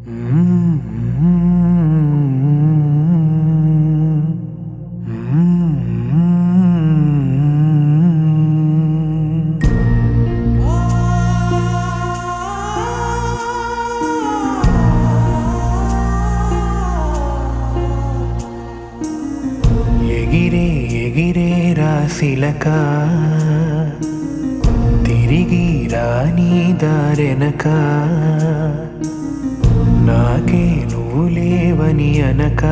ఎగిరే ఎగిరే రాశిలక తిరిగి రాని దారెనక నాకే నువ్వు లేవని అనక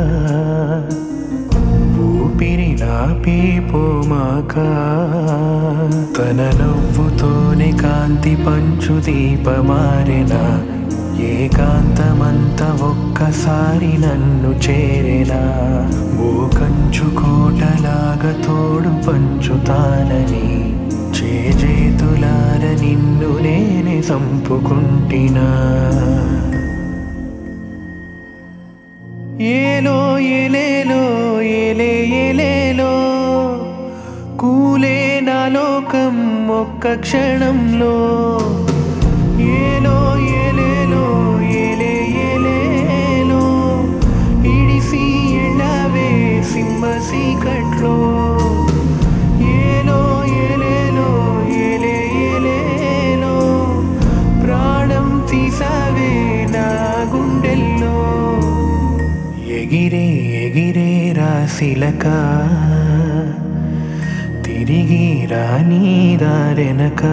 ఊపిరి నాపి పోమాక తన నవ్వుతోనే కాంతి పంచు దీపమారెన ఏకాంతమంత ఒక్కసారి నన్ను చేరెనా ఓ కంచు కోటలాగా తోడు పంచుతానని చేజేతులార నిన్ను నేనే సంపుకుంటినా ఏలో ఏలేలో ఏలే ఏలేలో కూలే నా లోకం ఒక్క క్షణంలో ఏలో ఏలేలో ఏలే ఏలేలో ఇడిసి ఎళ్ళవే సింహ సీకట్లో ఏలో ఏలేలో ఏలే ఏలేలో ప్రాణం తీసావే నా గుండెల్లో ఎగిరే ఎగిరే రాశిలక తిరిగి రాని దారెనక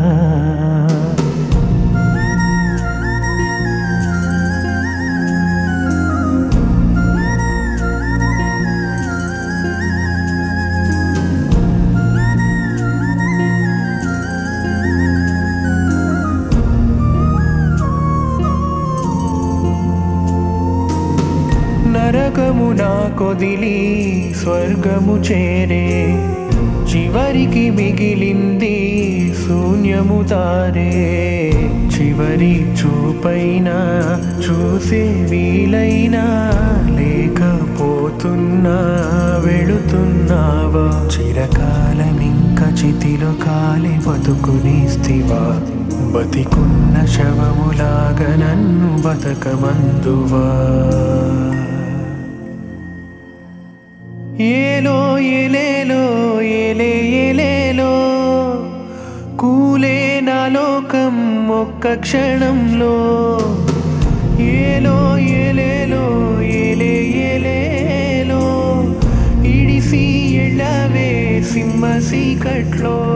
నరకము నా కొదిలి స్వర్గము చేరే చివరికి మిగిలింది శూన్యము తారే చివరి చూపైనా చూసే వీలైనా లేకపోతున్నా వెళుతున్నావా చిరకాలం ఇంకా చితిలో కాలి బతుకునిస్తివా బతికున్న శవములాగా నన్ను బతకమందువా ఏలో ఏలేలో ఏలే ఏలేలో కూలే నా లోకం ఒక్క క్షణంలో ఏలో ఏలేలో ఏలే ఏలేలో ఇడిసి ఎళ్ళవే సింహ సీకట్లో